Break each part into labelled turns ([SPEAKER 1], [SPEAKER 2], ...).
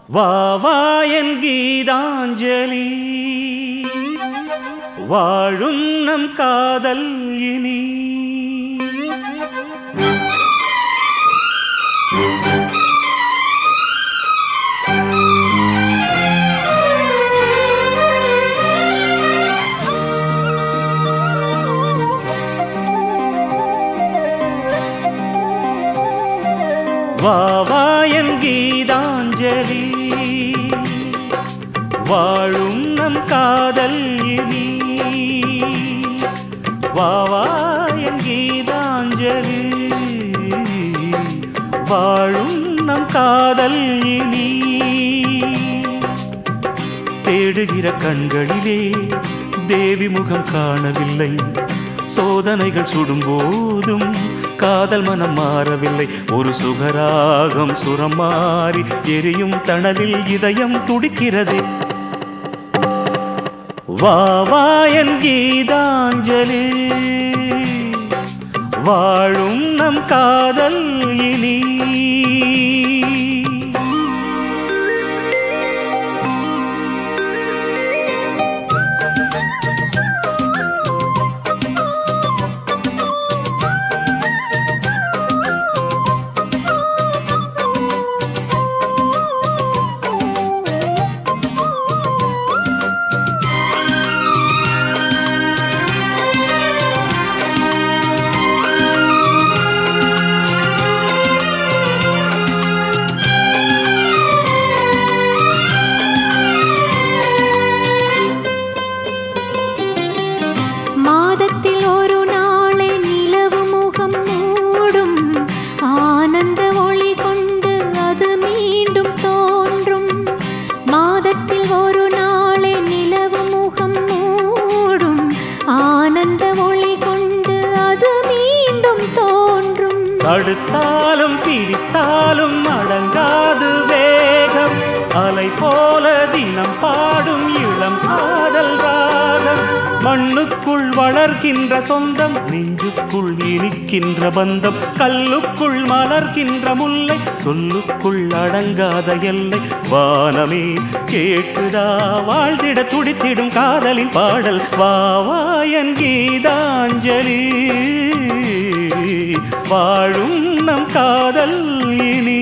[SPEAKER 1] வா வா என் கீதாஞ்சலி வாழும் நம் காதல் இனி வா வா என் கீதாஞ்சலி வாழும் நம் காதல் இனி வா வா என் கீதாஞ்சலி வாழும் நம் காதல் இனி தேடுகிற கண்களிலே தேவி முகம் காணவில்லை சோதனைகள் சுடும்போதும் காதல் மனம் மாறவில்லை ஒரு சுகராகம் சுரம் மாறி எரியும் தணலில் இதயம் துடிக்கிறது வா வா என் கீதாஞ்சலி வாழும் நம் காதல் இனி
[SPEAKER 2] மாதத்தில் ஒரு நாளை நிலவு முகம் மூடும் ஆனந்த ஒளி கொண்டு அது மீண்டும் தோன்றும் மாதத்தில் ஒரு நாளை நிலவு முகம் மூடும் ஆனந்த ஒளி கொண்டு அது மீண்டும் தோன்றும்
[SPEAKER 1] தடுத்தாலும் பிடித்தாலும் அடங்காது வேகம் அலை போல தினம் பாடும் இளம் காதல் ராகம் மண்ணுக்குள் வளர்கின்ற சொந்தம் நெஞ்சுக்குள் இனிக்கின்ற பந்தம் கல்லுக்குள் மலர்கின்ற முல்லை சொல்லுக்குள் அடங்காத எல்லை வானமே கேட்டுதா வாழ்ந்திட துடித்திடும் காதலின் பாடல் வா வா என் கீதாஞ்சலி வாழும் நம் காதல் இனி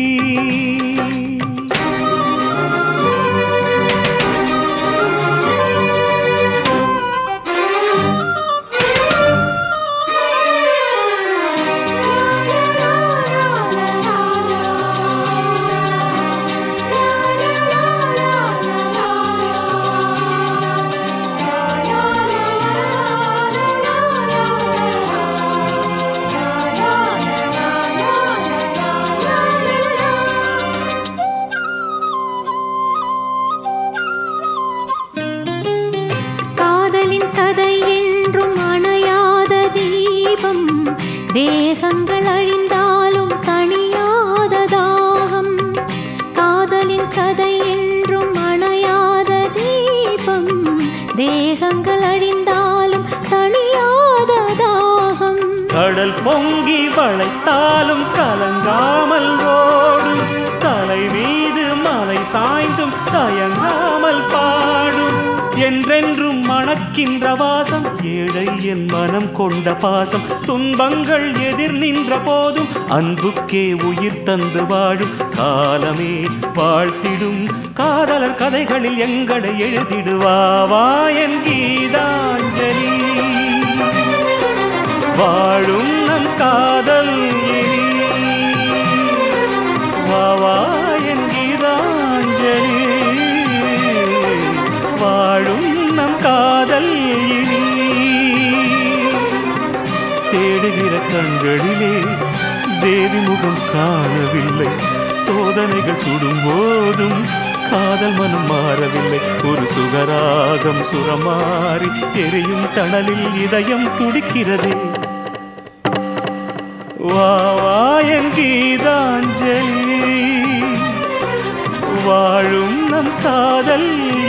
[SPEAKER 2] காதலின் கதை என்றும் அணையாத தீபம் தேகங்கள் அழிந்தாலும் தணியாத தாகம் காதலின் கதை என்றும் அணையாத தீபம் தேகங்கள் அழிந்தாலும் தணியாத தாகம்
[SPEAKER 1] கடல் பொங்கி வளைத்தாலும் கலங்காமல் ஓடும் தலை மீது மலை சாய்ந்தும் தயங்காமல் பாடும் என்றென்றும் மணக்கின்ற வாசம் ஏழை என் மனம் கொண்ட பாசம் துன்பங்கள் எதிர் நின்ற போதும் அன்புக்கே உயிர் தந்து வாழும் காலமே வாழ்த்திடும் காதலர் கதைகளில் எங்களை எழுதிடுவாவா என் கீதாஞ்சலி வாழும் நம் காதல் இனி. வா வா என் கீதாஞ்சலி வாழும் நம் காதல் இனி தேடுகிற கண்களிலே தேவி முகம் காணவில்லை சோதனைகள் சுடும் போதும் காதல் மனம் மாறவில்லை ஒரு சுகராகம் சுரமாறி எரியும் தணலில் இதயம் துடிக்கிறதே வா வா என் கீதாஞ்சலி வாழும் நம் காதல்